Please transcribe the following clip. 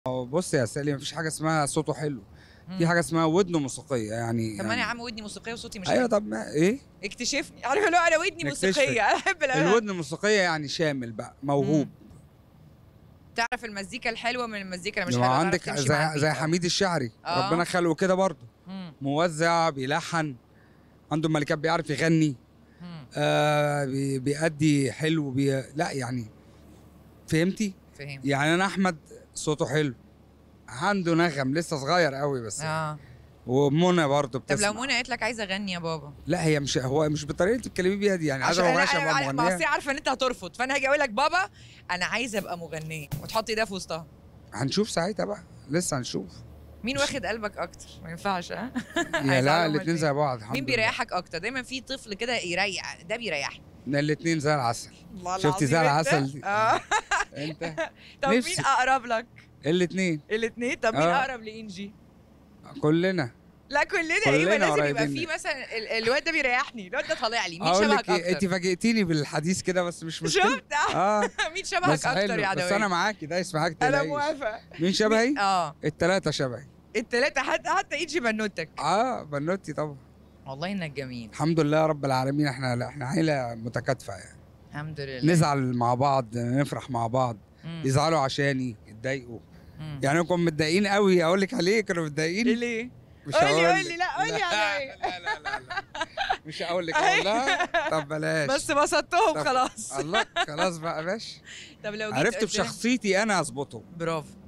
بص يا سالي مفيش حاجه اسمها صوته حلو مم. في حاجه اسمها ودنه موسيقيه يعني طب ما انا يا يعني عم ودني موسيقيه وصوتي مش ايوه حلو طب ما ايه اكتشفني عارفه لو انا ودني نكتشفك. موسيقيه انا احب الأغاني. الودن الموسيقيه يعني شامل بقى موهوب تعرف المزيكا الحلوه من المزيكا اللي مش ما حلوه عندك تعرف تمشي مع زي, زي البيت. حميد الشاعري آه. ربنا خلقه كده برضه مم. موزع بيلحن عنده ملكات بيعرف يغني مم. آه بي- بيأدي حلو بي... لا يعني فهمتي فهمت يعني انا احمد صوته حلو عنده نغم لسه صغير قوي بس اه ومنى برضه طب بتسمع لو منى قالت لك عايزه اغني يا بابا لا هي مش هو مش بالطريقه اللي بتتكلمي بيها دي يعني عايزه عشان اغنيه انا شبه انا ما مغنيه أصلي عارفه ان انت هترفض فانا هاجي اقول لك بابا انا عايزه ابقى مغنيه وتحط ايدها في وسطها هنشوف ساعتها بقى لسه هنشوف مين واخد قلبك اكتر ما ينفعش ها يا عايزة لا أعرف الاثنين مين. زي بعض الحمد مين بيريحك اكتر دايما في طفل كده يريح ده بيريحني الاثنين زي العسل والله شفتي العظيم زي أنت؟ العسل دي؟ اه انت طب مين نفسي. اقرب لك الاثنين الاثنين طب مين آه. اقرب لانجي كلنا لا كلنا, كلنا ايوه لازم يبقى قريبين في منك. مثلا ال- الواد ده بيريحني الواد ده طالع لي مين اقول شبهك لك إيه، انت اكتر فاجئتيني بالحديث كده بس مش مشكله شفت اه مين شبهك بس اكتر حلو يا بس عدوية انا معاكي دايس معاك انا تلاقيش موافقه مين شبهي اه الثلاثه شبهي التلاتة حتى حتى ايجي بنوتك اه بنوتي طبعا والله انك جميل الحمد لله رب العالمين احنا لا احنا عيله متكاتفه يعني الحمد لله نزعل مع بعض نفرح مع بعض مم. يزعلوا عشاني يتضايقوا مم. يعني كنا متضايقين قوي اقول لك عليه كانوا إيه متضايقين ليه؟ مش قولي هقول قولي لك. لا قولي لا عليا لا لا لا لا مش هقول لك أهي. والله طب بلاش بس بسطتهم طب- خلاص الله خلاص بقى يا باشا طب لو جيت عرفت قلت لك- بشخصيتي انا اظبطه برافو